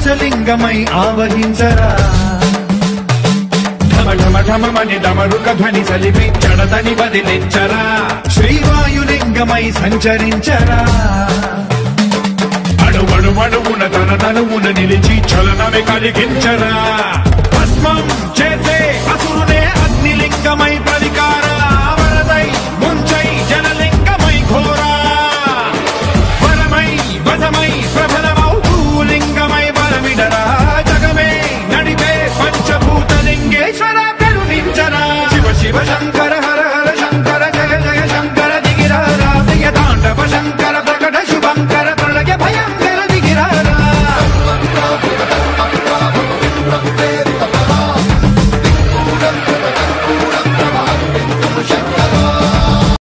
ఆకాశలింగమై ఆవహించరా ఢమ ఢమ ఢమమని డమరుక ధ్వని సలిపి జడతని వదిలించరా శ్రీవాయులింగమై సంచరించరా అణువణు అణువున తన తనువున నిలిచి చలనమే కలిగించరా భస్మం చేసే అసురునే అగ్నిలింగమై ప్రవికార వరదై ముంచై జలలింగమై ఘోరా వరమై వశమై ప్రబలమౌ భూలింగమై బలమిడరా జగమే నడిపే పంచభూత లింగేశ్వర కరుణించరా శివ శివ శంకర